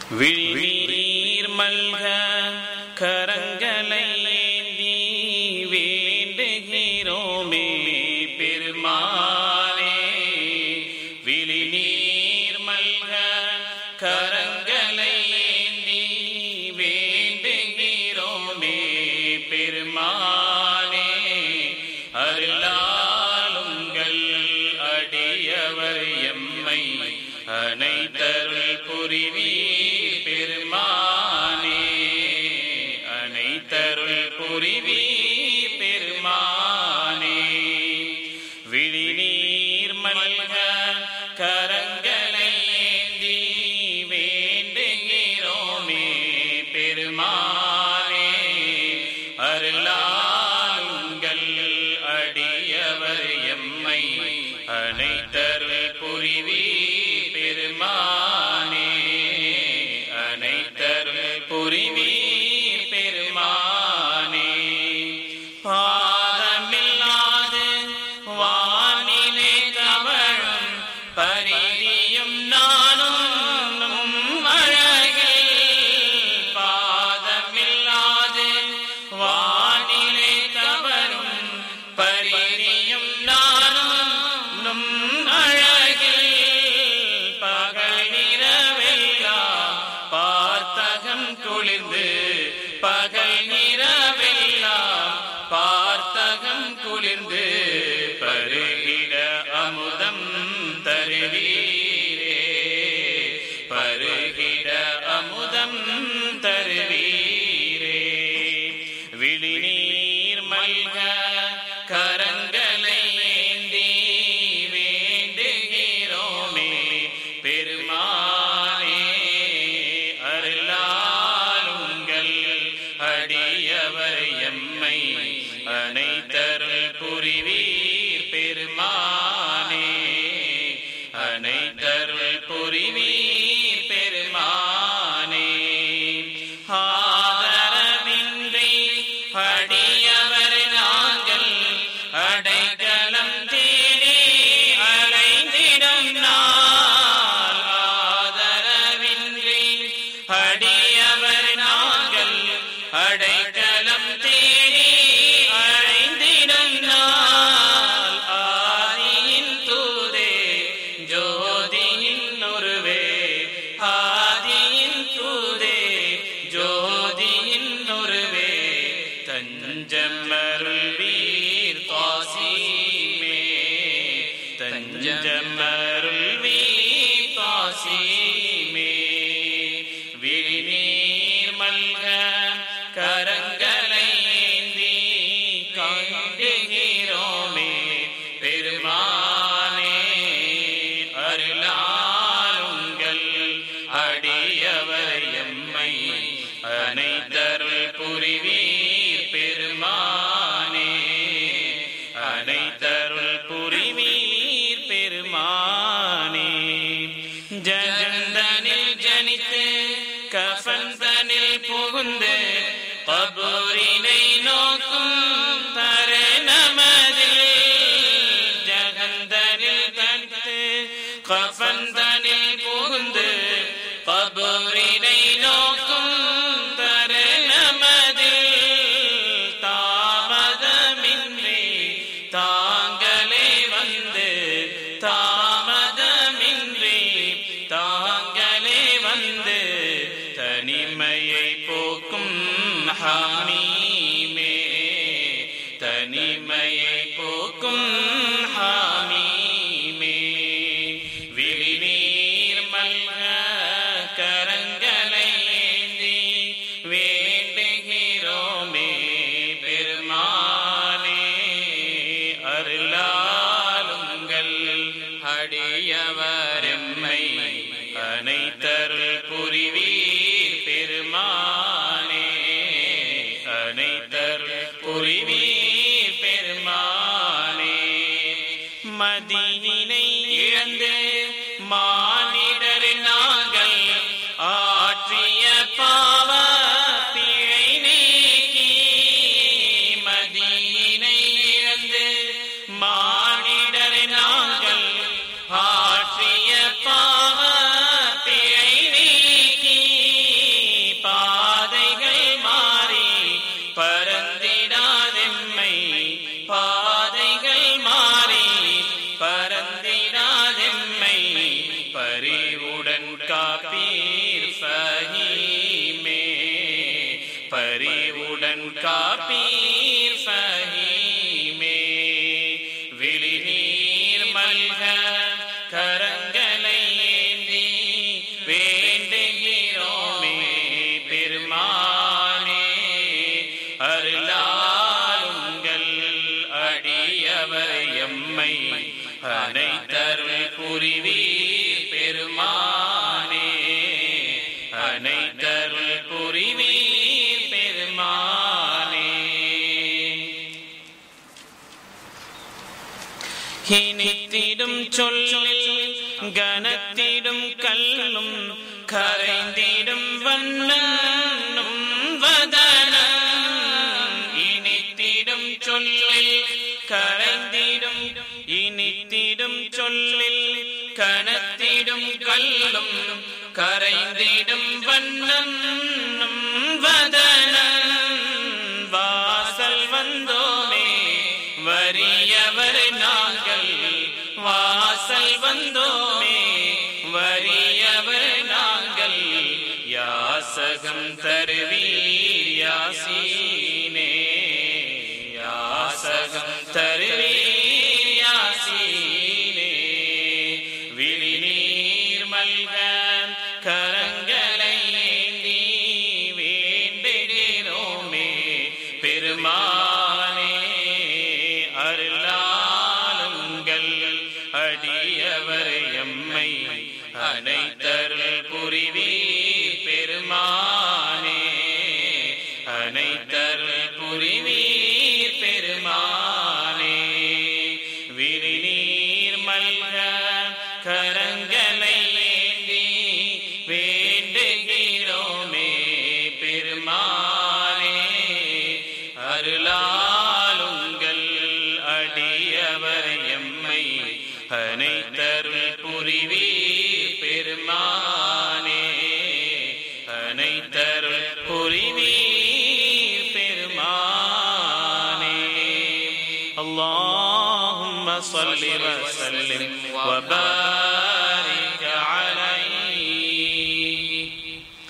விழிநீர் மல்க கரங்களை ஏந்தி வேண்டுகிறோமே பெருமானே விழிநீர் மல்க கரங்களை ஏந்தி வேண்டுகிறோமே பெருமானே அருளாளுங்கள் அடியவர் எம்மை அனைத்தருள் புரிவீர் பெருமானே அனைத்தருள் புரிவீர் பெருமானே விழிநீர் மல்க கரங்களை ஏந்தி வேண்டுகிறோமே பெருமானே அருளாளுங்கள் அடியவர் எம்மை அனைத்தருள் புரிவி பெருமானே அனைத்தருள் புரிவி பெருமானே பாதமில்லாது வானிலே தவழும் பரிதியும் நானும் அழகில் பாதமில்லாது வானிலே தவறும் பரிதியும் நானும் நும் அழகில் பகல் நிறவெல்லாம் பார்த்தகம் குளிர்ந்து பகல் நிறவெல்லாம் பார்த்தகம் குளிர்ந்து பருகிட அமுதம் தருவீரே பருகிட அமுதம் தருவீரே விழிநீர் மல்க கரங்களை ஏந்தி வேண்டுகிறோமே பெருமானே அருளாளுங்கள் அடியவர் எம்மை அனைத்தருள் புரிவீர் பெருமானே அனைத்தருள் புரிவீர் பெருமானே ஆதரவின்றி அடியவர் நாங்கள் அடைக்கலம் தேடி அலைந்திடும் நாள் ஆதரவின்றி அடியவர் நாங்கள் அடைக்கலம் தேடி அழைந்திடும் நாள் ஆதியின் தூதே ஜோதியின் ஒருவே ஆதியின் தூதே ஜோதியின் ஒருவே தஞ்சமருள் வீர் தாசீமே தஞ்சமருள் வீர் தாசீமே விழிநீர் மல்க கரங்களை ஏந்தி காண்டுகிறோமே பெருமானே அருளாளுங்கள் அடியவர் எம்மை அனைத்தருள் புரிவீர் பெருமானே அனைத்தருள் புரிவீர் பெருமானே ஜகந்தனில் ஜனித்து கஃபந்தனில் புகுந்து கபூரினை நோக்கும் தருணமதில் ஜகந்தனில் தனித்து கஃபந்தனில் புகுந்து கபூரினை நோக்கும் தருணமதில் தாமதமின்றி தாங்களே வந்து தாமதமின்றி தாங்களே வந்து தனிமையை போக்கும் ஹாமீமே தனிமையை போக்கும் ஹாமீமே விழிநீர் மல்க கரங்களை ஏந்தி வேண்டுகிறோமே பெருமானே அருளாளுங்கள் அடியவர் எம்மை அனைத்தருள் புரிவீர் பெருமானே அனைத்தருள் புரிவீர் பெருமானே அனைத்தருள் புரிவீர் பெருமானே இனித்திடும் சொல்லில் கனத்திடும் கல்லும் கரைந்திடும் வண்ணனும் வதனம் இனித்திடும் சொல்லில் கரைந்திடும் இனித்திடும் சொல்லில் கனத்திடும் கல்லும் கரைந்திடும் வண்ணம் வதனம் வாசல் வந்தோமே வறியவர் நாங்கள் வாசல் வந்தோமே வறியவர் நாங்கள் யாசகம் தருவீர் யாசீனே யாசகம் தருவீர் யாசீனே விழிநீர் மல்க கரங்களை ஏந்தி வேண்டுகிறோமே பெருமானே அருளாளுங்கள் அடியவர் எம்மை அனைத்தருள் புரிவீர் பெருமானே அனைத்தருள் புரிவீர் பெருமானே விரிநீர் மல்க கரங்களை ஏந்தி வேண்டுகிறோமே பெருமானே அருளாளுங்கள் அடியவர் எம்மை அனைத்தருள் புரிவீர் பெருமானே அனைத்தருள் புரிவீர் பெருமானே اللهم صل وسلم وبارك